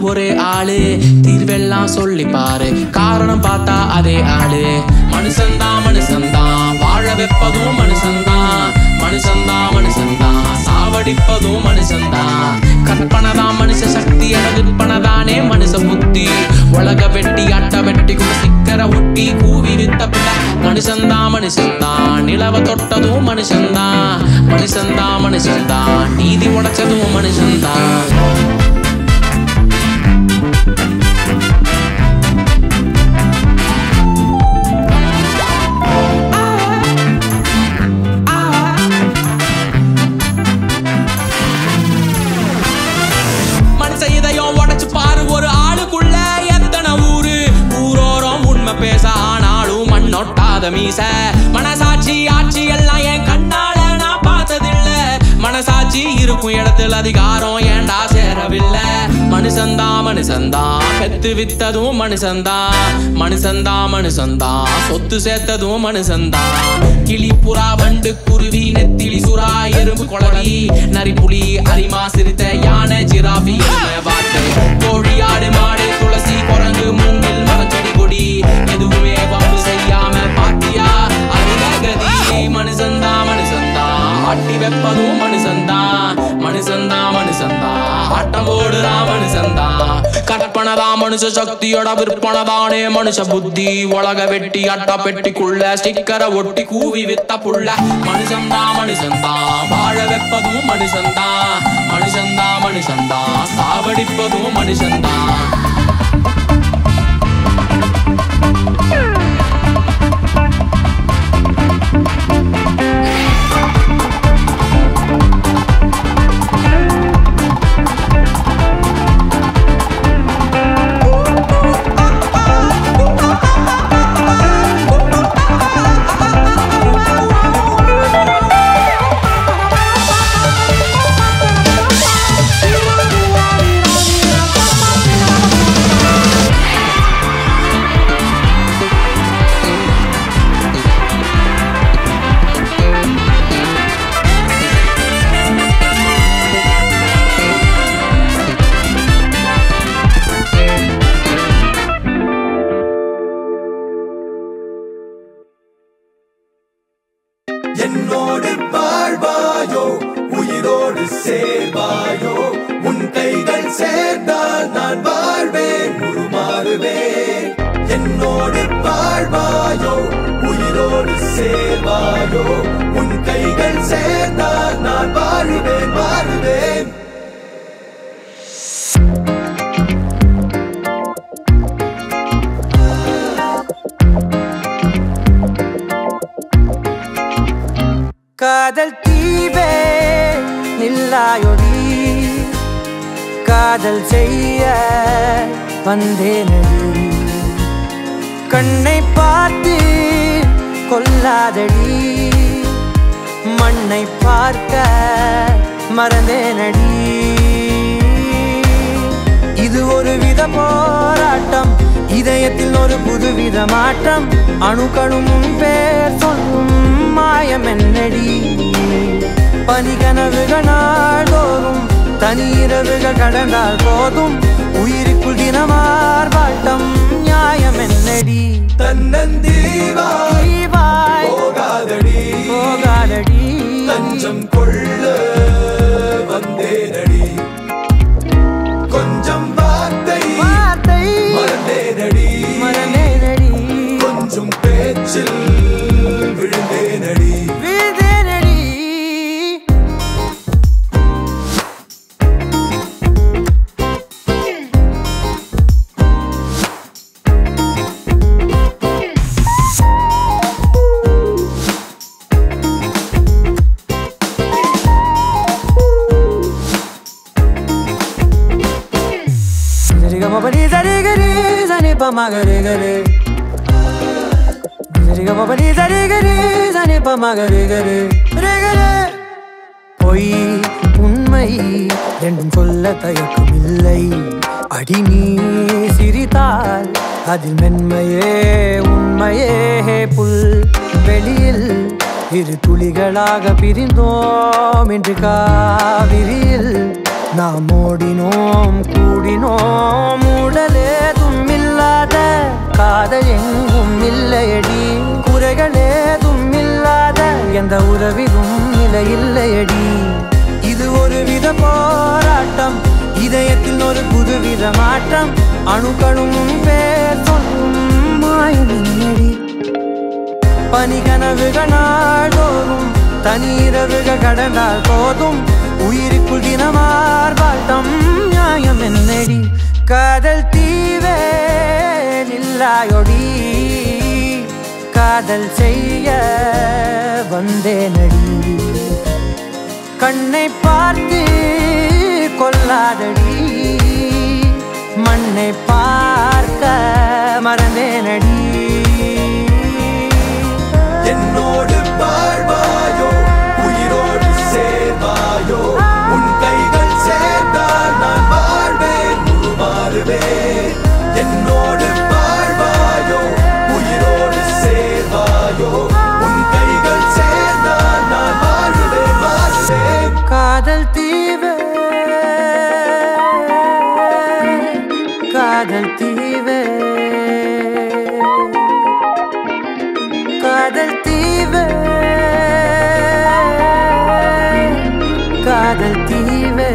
ஒரே ஆளு தீர்வெல்லாம் சொல்லி பாரு காரணம் பார்த்தா அதே ஆளு மனுஷன்தான் மனுஷன்தான் வாழ வைப்பதும் மனுஷன்தான் மனுஷன்தான் மனுஷன்தான் சாவடிப்பதும் மனுஷன்தான் கற்பனைதான் மனுஷ சக்தி என விற்பனைதானே மனுஷ புத்தி உலக வெட்டி அட்ட வெட்டி கூட சிக்கர ஒட்டி கூவி வித்த பிள்ளை மனுஷன்தான் மனுஷன்தான் நிலவ தொட்டதும் மனுஷன்தான் மனுஷன்தான் மனுஷன்தான் நீதி உடைச்சதும் மனுஷன்தான் மனுஷ இதயம் உடைச்சு பாரு ஒரு ஆளுக்குள்ள எத்தனை ஊரு ஊரோரம் உண்மை பேச ஆனாலும் மண்ணொட்டாத மீச மனசாட்சி ஆட்சி எல்லாம் என் கண்ணால நான் பார்த்ததில்ல மனசாட்சி இருக்கும் இடத்துல அதிகாரம் ஏண்டா சேரவில்லை மனுஷன்தான் மனுஷன்தான் பெத்து வித்ததும் மனுஷன்தான் மனுஷன்தான் மனுஷன்தான் சொத்து சேர்த்ததும் மனுஷன்தான் கிளி புறா வண்டு குருவி நெத்திலி சுறா எறும்பு கொளவி நரிப்புலி அரிமா சிறுத்த யானை ஜிராஃபி எருமை, வாத்து கோழி ஆடு மாடு துளசி குரங்கு மூங்கில் மரச்செடி கொடி எதுவுமே வம்பு செய்யாம பாத்தியா அருகதி மனுஷந்தா மனுஷந்தா ஆட்டி வெப்பதும் மனுஷந்தா மனுஷந்தா மனுஷந்தா ஆட்டம் போடுறா மனுஷந்தா கற்பனதா மனுஷ சக்தியோட விற்பனதானே மனுஷ புத்தி உலக வெட்டி அட்டா பெட்டிக்குள்ள ஸ்டிக்கரை ஒட்டி கூவி வித்த புள்ள மனுஷந்தா மனுஷந்தா வாழ வைப்பதும் மனுஷந்தா மனுஷந்தா மனுஷந்தா சாவடிப்பதும் மனுஷந்தா என்னோடு வாழ்வாயோ உயிரோடு சேர்வாயோ உன் கைகள் சேர்ந்தால் நான் வாழ்வேன் உருமாறுவேன் என்னோடு வாழ்வாயோ உயிரோடு சேர்வாயோ உன் கைகள் சேர்ந்தால் நான் வாழுவேன் மாறுவேன் காதல் தீவே நில்லாயொடி காதல் செய்ய வந்தேனடி கண்ணை பார்த்து கொல்லாதடி மண்ணை பார்க்க மறந்தேனடி இது ஒரு வித போராட்டம் இதயத்தில் ஒரு புதுவித மாற்றம் அணுக்களும் உன் பேர் சொல்லும் மாயம் என்னடி பனிகனவுகள் நாள்தோறும் தனி இரவுகள் கடந்தால் போதும் உயிருக்குள் தினமார் வாட்டம் நியாயம் என்னடி தன்னந்தீவாய் தீவாய் போகாதடி போகாதடி தஞ்சம் கொள்ள வந்தேனடி கொஞ்சம் வார்த்தை வார்த்தை மறந்தேனடி மறந்தேனடி கொஞ்சம் பேச்சில் விழுந்தேனடி வீழ்ந்தேனடி Zarigamabani zarigari zanipamagari gari Zarigamabani zarigari zanipamagari gari Rigari பொய் உண்மை என்றும் சொல்ல தயக்கம் இல்லை அடி நீ சிரித்தால் அதில் மென்மையே உண்மையே புல் வெளியில் இரு துளிகளாக பிரிந்தோம் என்று காவிரியில் நாம் ஓடினோம் கூடினோம் உடலேதும் இல்லாத காதல் எங்கும் இல்லையடி குறைகள் ஏதும் இல்லாத எந்த உறவிலும் நிலை இல்லையடி இது ஒரு வித போராட்டம் இதயத்தில் ஒரு புதுவித மாற்றம் அணுக்களும் பேர் சொல்லும் மாயமில்லடி பனிகனவுகள் நாள்தோறும் தனிரவுகள் கடந்தால் போதும் உயிருக்குள் தினமார்பாட்டம் நியாயம் என்னடி காதல் தீவே நில்லாயொடி காதல் செய்ய வந்தேனடி கண்ணை பார்த்து கொல்லாதடி மண்ணை பார்க்க மறந்தேனடி என்னோடு வாழ்வாயோ உயிரோடு சேர்வாயோ உன் கைகள் சேர்ந்தால் நான் வாழ்வேன் உருமாறுவேன் என்னோடு வாழ்வாயோ உயிரோடு சேர்வாயோ உன் கைகள் சேர்ந்தால் நான் வாழ்வேன் வாழ்வேன் காதல் தீவே காதல் தீவே காதல் தீவே காதல் தீவே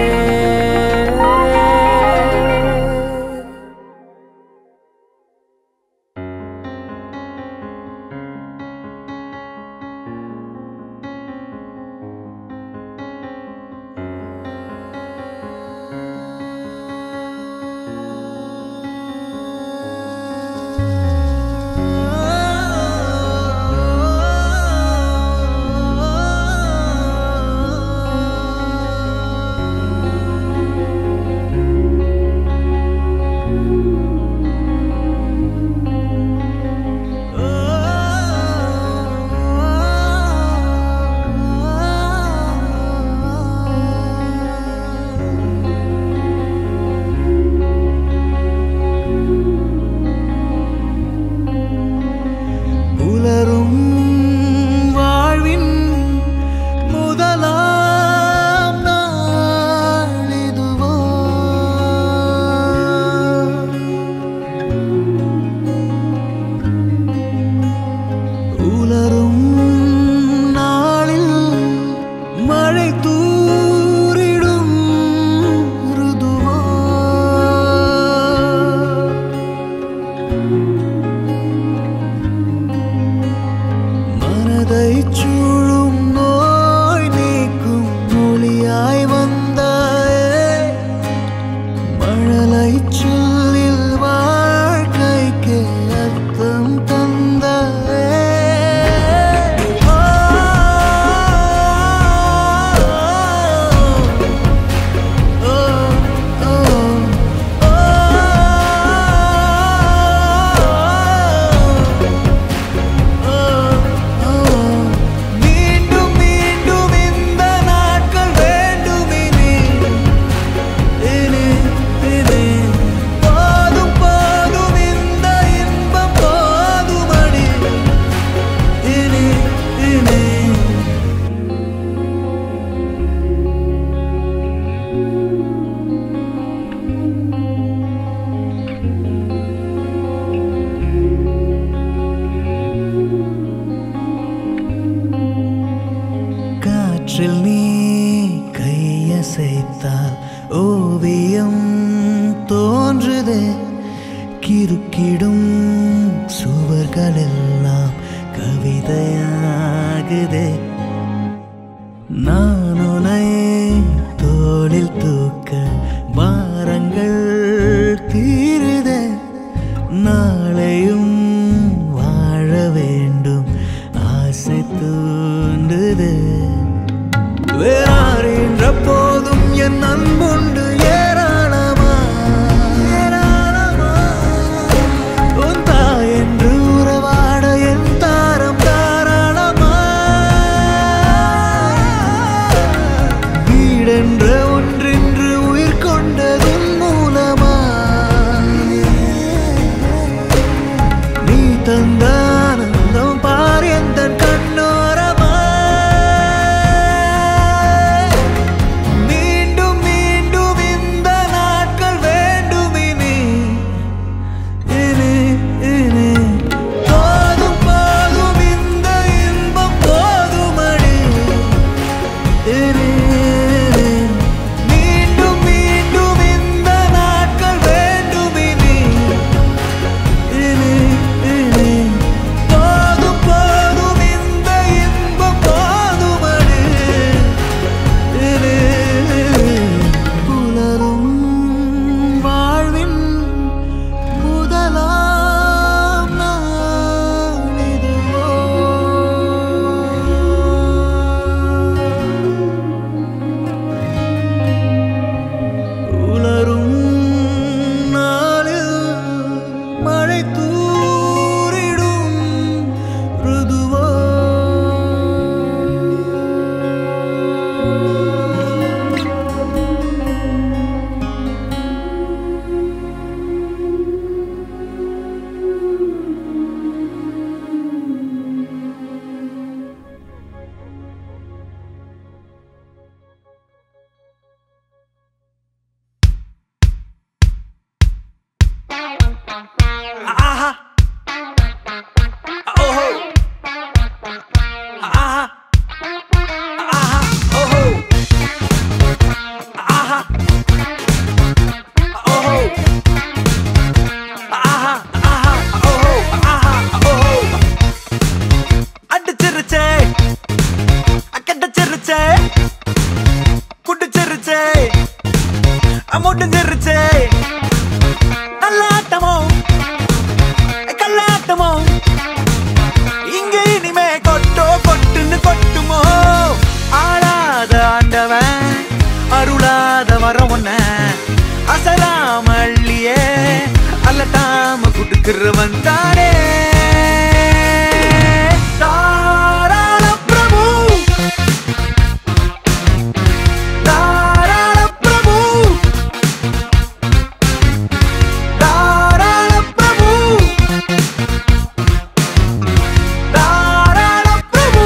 புலரும் வாழ்வின் முதலாம் நாளிதுவோ உலரும் நாளில் மழை தூரிடும் ருதுவோ மனதை சூழும் நோய் நீக்கும் மொழியாய் வந்தாயே மழலை சொல்லில் வாழ்க்கைக்கு அர்த்தம் தந்தாயே ஆ, ஓ, ஓ, ஓ மீண்டும் மீண்டும் இந்த நாட்கள் வேண்டும் இனி இனி இனி போதும் போதும் இந்த இன்பம் போதுமடி இனி இனி காற்றில் நீ கையசைத்தால் ஓவியம் தோன்றுதே கிறுக்கிடும் சுவர்களெல்லாம் கவிதையாகுதே நான் உனை தோளில் தூக்க பாரங்கள் தீருதே நாளையும் வாழ வேண்டும் ஆசை தூண்டுது வேறாரின்ற போதும் என் அன்புண்டு ஏராளமா ஏராளமா உன் தாய் என்று உறவாட என் தாரம் தாராளமா வீடென்ற ஒன்றென்று உயிர் கொண்டதும் மூலமா நீ தந்த ஆனந்தம் பார் எந்த கண்ணோரமா மீண்டும் மீண்டும் கொடுக்கிறவன் தானே தாராள பிரபு தாராள பிரபு தாராள பிரபு தாராள பிரபு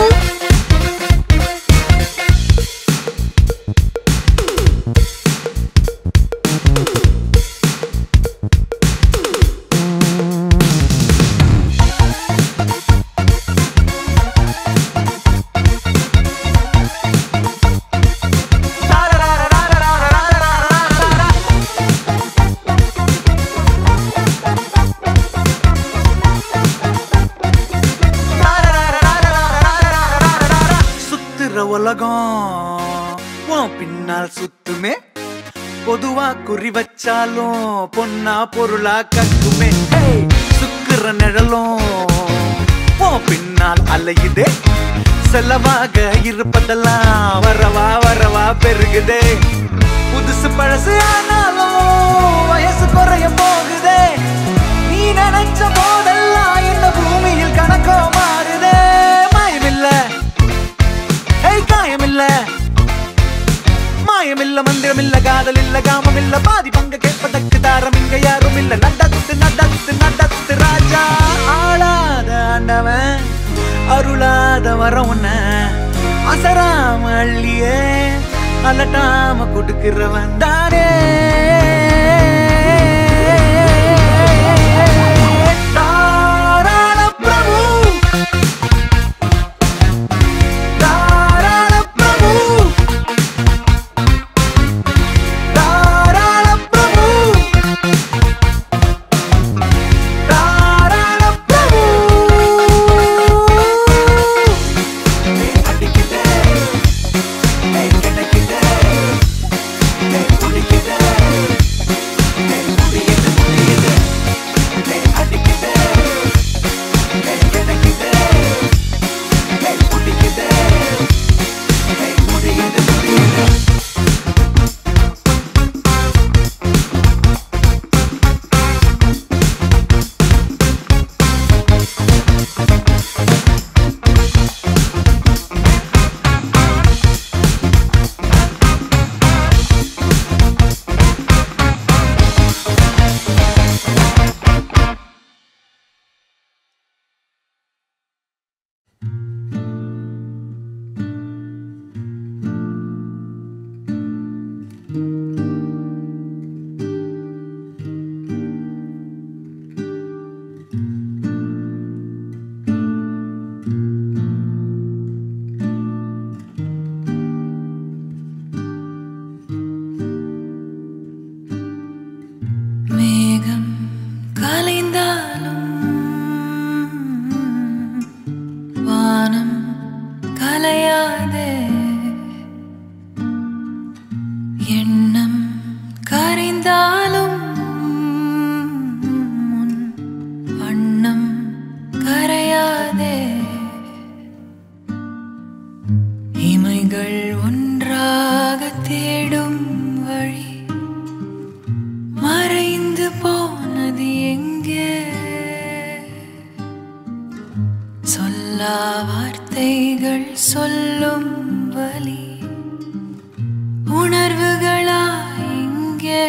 சுத்துற உலகம் உன் பின்னால் சுத்துமே பொதுவா குறி வச்சாலும் பொன்னா பொருளா கக்குமே Hey! சுக்குற நிழலும் உன் பின்னால் அலையுதே செலவாக இருப்பதெல்லாம் வரவா வரவா பெருகுதே புதுசு பழசு ஆனாலும் வயசு குறைய போகுதே நீ நினைச்ச போதெல்லாம் இந்த பூமியில் கணக்கோ மாறுதே மாயமில்ல ஏய் காயமில்ல மாயமில்ல மந்திரமில்ல காதல் இல்ல காமம் இல்ல பாதி பங்க கேட்பதற்கு தாரம் இங்க யாரும் இல்ல நடத்து நடத்து நடத்து ராஜா ஆளாத ஆண்டவன் அருளாத வர உன்ன அசராம அள்ளியே அலட்டாம கொடுக்கிறவன் தானே தாராள பிரபு தாராள பிரபு தாராள பிரபு தாராள பிரபு அடிக்குதே கிடைக்குதே குடிக்குதே முடியுது முடியுது அடிக்குதே கிடைக்குதே குடிக்குதே முடியுது முடியுது மேகம் கலைந்தாலும் வானம் கலையாதே எண்ணம் கரைந்தாலும் உன் வண்ணம் கரையாதே இமைகள் ஒன்றாக தேடும் வழி மறைந்து போனது எங்கே சொல்லா வார்த்தைகள் சொல்லும் வலி உணர்வுகளா இங்கே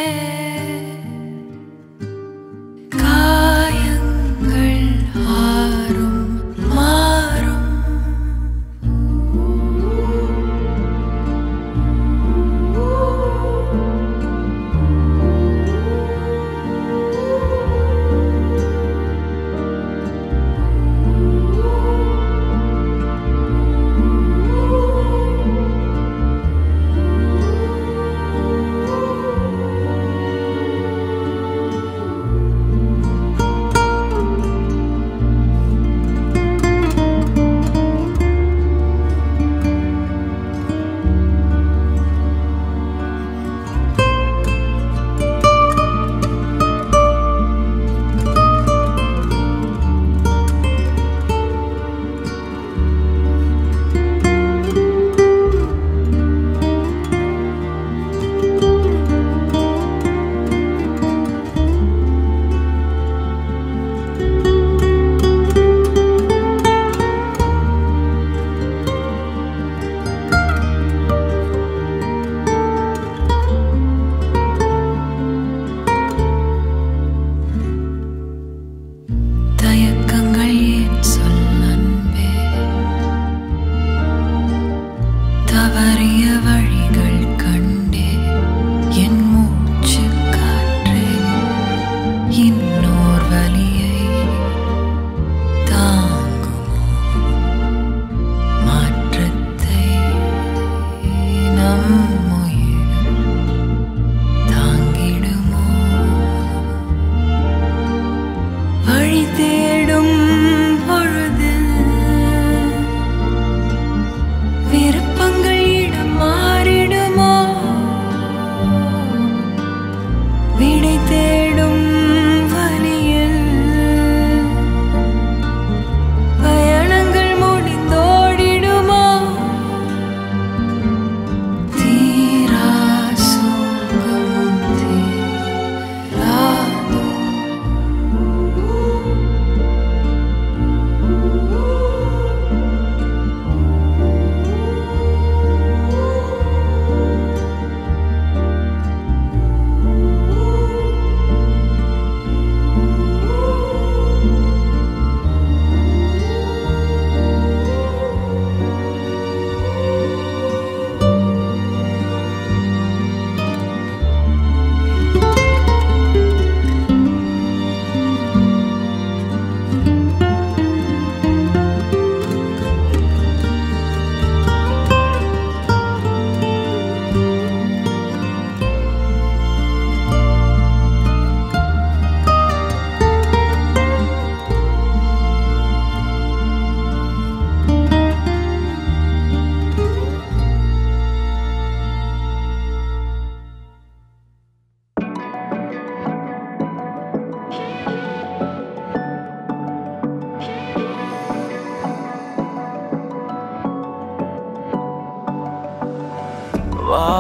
காயங்கள் ஆறும் மாறும்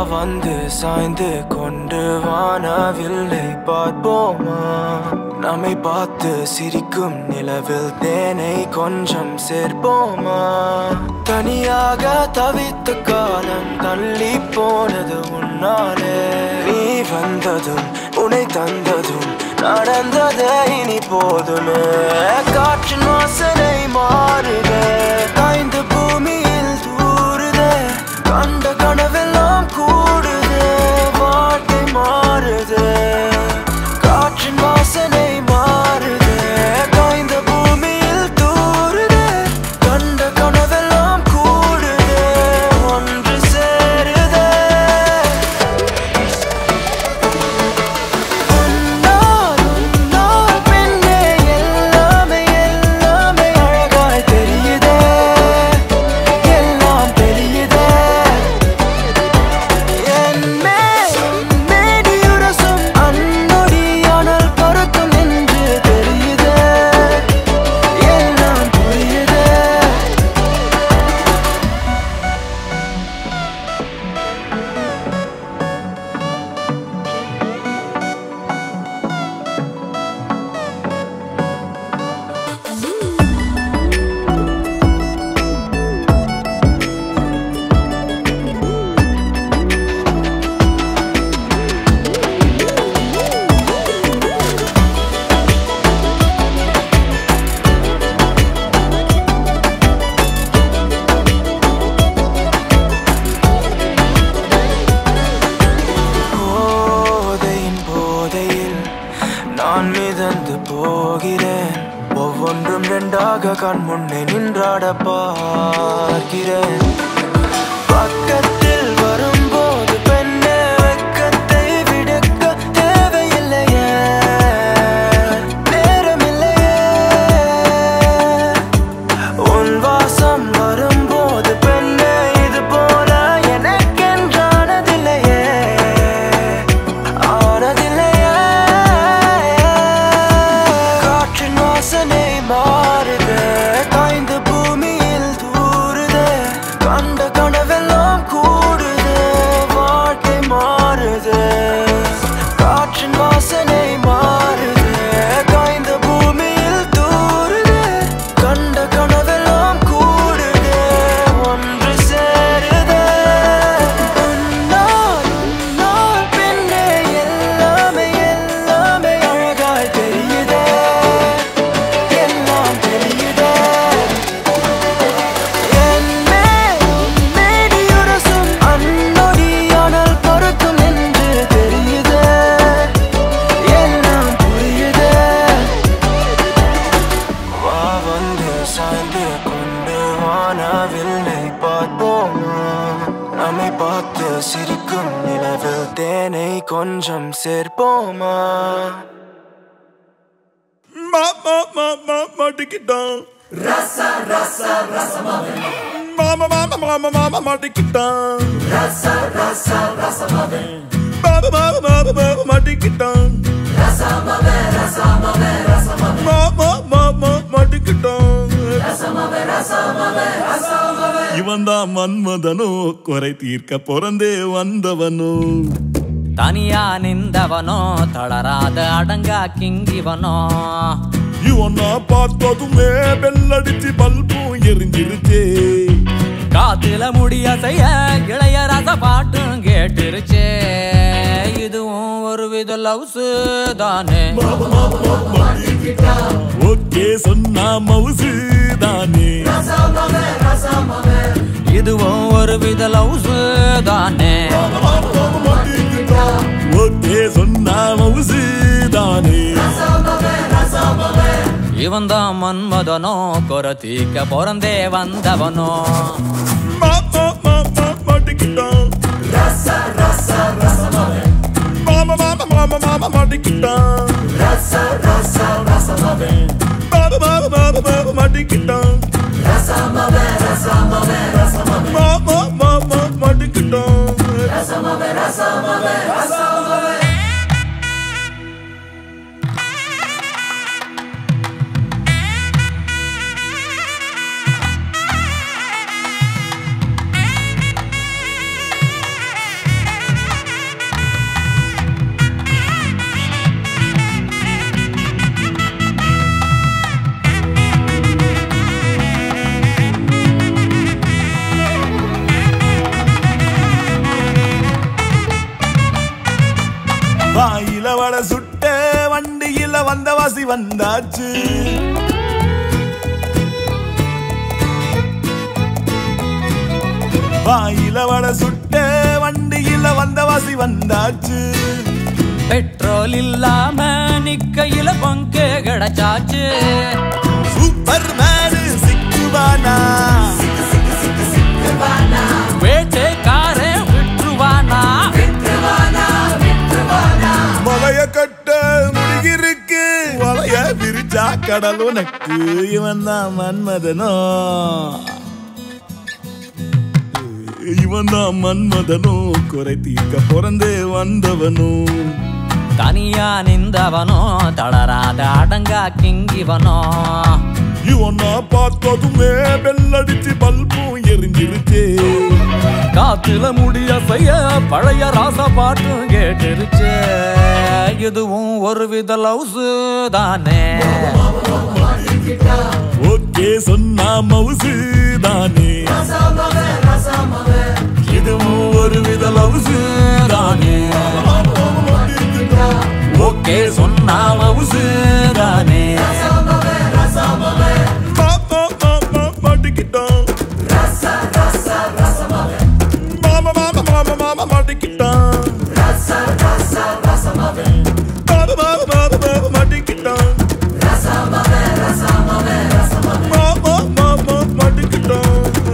வந்து சாய்ந்து கொண்டு வானவில்லை பார்ப்போமா நம்மை பார்த்து சிரிக்கும் நிலவில் தேனை கொஞ்சம் சேர்ப்போமா தனியாக தவித்த காலம் தள்ளி போனது உன்னாலே நீ வந்ததும் உன்னை தந்ததும் நடந்ததே இனி போதுமே காற்றின் வாசனை மாறுதே காய்ந்த பூமியில் தூறுதே கண்ட கனவெல்லாம் கூடுதே வார்த்தை மாறுதே காற்றின் வாசனை மாறுதே காய்ந்த பூமியில் தூறுதே கண்ட கனவெல்லாம் கூடுதே ஒன்று சேருதே உன்னால் உன்னால் பெண்ணே எல்லாமே எல்லாமே அழகாய் தெரியுதே எல்லாம் தெரியுதே என் மேல் உன் மேடியுரசும் அன்னொடியானால் பறக்கும் என்று தெரியுதே எல்லாம் புரியுதே போதையின் போதையில் நான் மிதந்து போகிறேன் ஒவ்வொன்றும் ரெண்டாக கண் முன்னே நின்றாட பார்க்கிறேன் பக்கத்தில் வரும்போது பெண்ணே வெட்கத்தை விடுக்க தேவையில்லையே நேரமில்லையே உன் வாசம் வரும்போது பெண்ணே இது போல எனக்கென்றானதில்லையே ஆனதில்லையே காற்றின் வாசனை மாறுதே காய்ந்த பூமியில் தூறுதே கண்ட கனவெல்லாம் கூடுதே வாழ்க்கை மாறுதே காற்றின் வாசனை மாறுதே காய்ந்த பூமியில் தூறுதே கண்ட கனவெல்லாம் கூடுதே ஒன்று சேருதே உன்னால் உன்னால் பெண்ணே எல்லாமே எல்லாமே அழகாய் தெரியுதே எல்லாம் தெரியுதே என் மேல் உன் மேடியுரசும் அன்னொடியானால் பறக்கும் என்று தெரியுதே எல்லாம் புரியுதே வா வந்து சாய்ந்து கொண்டு வானவில்லை பார்ப்போமா நம்மை பார்த்து சிரிக்கும் நிலவில் தேனை கொஞ்சம் சேர்ப்போமா மாட்டிக்கிட்டான் மாமா மாமா மாமா மாமா மாட்டிக்கிட்டான் மாமா மாமா மாமா மாமா மாட்டிக்கிட்டான் மாமா மாமா மாட்டிக்கிட்டான் இவன் தான் மன்மதனோ குறை தீர்க்க பிறந்தே வந்தவனோ தனியா நின்றவனோ தளராத அடங்கா கிங்கிவனோ இவனா பார்த்ததுமே பெல்லடிச்சு பல்பும் எரிஞ்சிருச்சே காத்துல முடிய செய்ய இளையராச பாட்டும் கேட்டுருச்சே இதுவும் ஒரு வித லவ்ஸ் தானே ஓகே சொன்னா மவுசு தானே இதுவும் ஒரு வித லவ்ஸ் தானே ஓகே சொன்னா மவுசு தானே இவன் தான் மன்மதனோ கொரத்தீக்க பிறந்தே வந்தவனோ மாமா மாமா மாட்டிக்கிட்டான் மாமா மாமா மாமா மாமா மாட்டிக்கிட்டான் மாமா மாமா மாமா மாமா மாட்டிக்கிட்டான் மாமா மாமா மாட்டிக்கிட்டான் ஆ வந்தாச்சு வாயில வட சுட்ட வண்டியில வந்த வாசி வந்தாச்சு பெட்ரோல் இல்லாம நிக்கையில பங்கு கிடைச்சாச்சு சூப்பர் மேனு சிக்குவானா வேட்டைக்காரே விட்டுருவானா மலைய கட்ட முடிகிருக்கு வலைய விரிச்சா கடல் உனக்கு இவன் தான் மன்மதனோ இவன் தான் மன்மதனோ குறை தீர்க்க பிறந்தே வந்தவனோ தனியா நின்றவனோ தளராத அடங்கா கிங்கிவனோ இவனா பார்த்ததுமே பெல்லடிச்சு பல்பும் எரிஞ்சிருச்சே காத்துல முடிய செய்ய பழைய ராச பாட்டும் கேட்டுருச்சு இதுவும் ஒரு வித லவ்ஸ் தானே ஓகே சொன்னா மவுசு தானே இதுவும் ஒரு வித லவ்ஸ் தானே ஓகே சொன்னா மவுசு தானே மாமா மாமா மாட்டிக்கிட்டான் மாமா மாமா மாமா மாமா மாட்டிக்கிட்டான் மாமா மாமா மாமா மாமா மாட்டிக்கிட்டான் மாமா மாமா மாட்டிக்கிட்டான்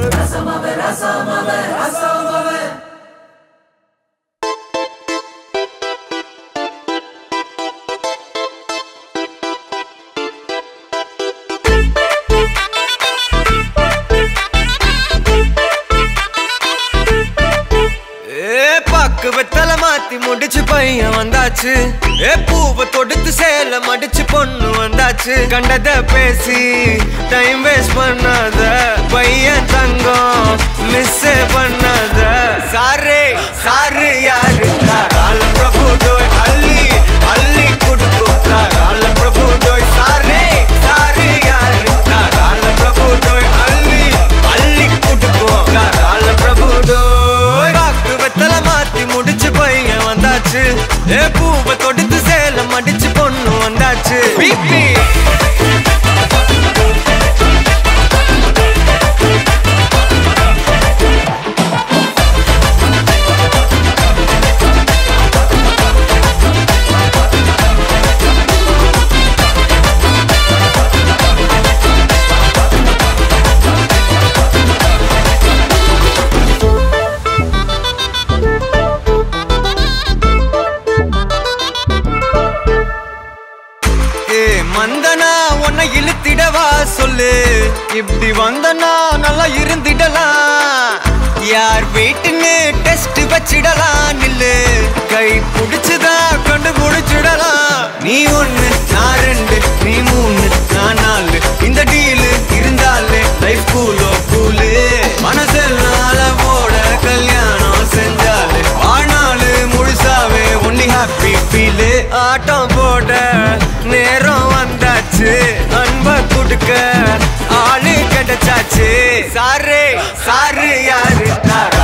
ஏ பாக்கு வெத்தல மாத்தி முடிச்சு பையன் வந்தாச்சு ஏ பூவை தொடுத்து சேல மடிச்சு பொண்ணு வந்தாச்சு கண்டத பேசி டைம் வேஸ்ட் பண்ணாத பையன் தங்கம் மிஸ் பண்ணாத சாரே சாரு யாரு கால பிரபு டோய் அள்ளி அள்ளி குடுக்கும் கால பிரபு டோய் சாரே சாரு யாரு கால பிரபு டோய் அள்ளி அள்ளி குடுக்கும் கால பிரபு டோய் பாக்கு வெத்தல மாத்தி முடிச்சு பையன் வந்தாச்சு ஏ பூவை தொடுத்து சேலம் அடிச்சு பொண்ணு வந்தாச்சு பிபி ஏ மந்தனா உன்னை இழுத்திடவா சொல்லு இப்படி வந்தனா நல்லா இருந்திடலாம் யார் வீட்டுன்னு டெஸ்ட் வச்சிடலாம் நில்லு கை பிடிச்சுதா கண்டு பிடிச்சிடலாம் நீ ஒண்ணு நான் ரெண்டு நீ மூணு நான் நாலு இந்த டீலு இருந்தாலே லைஃப் கூலோ கூலு மனசெல்லாம் அளவோட கல்யாணம் செஞ்சாலே வாழ்நாளு முழுசாவே ஒன்லி ஹாப்பி ஃபீலு ஆட்டம் போட நேரம் வந்தாச்சு அன்ப கொடுக்க ஆளு கிடைச்சாச்சு சாரு சாரு யாரு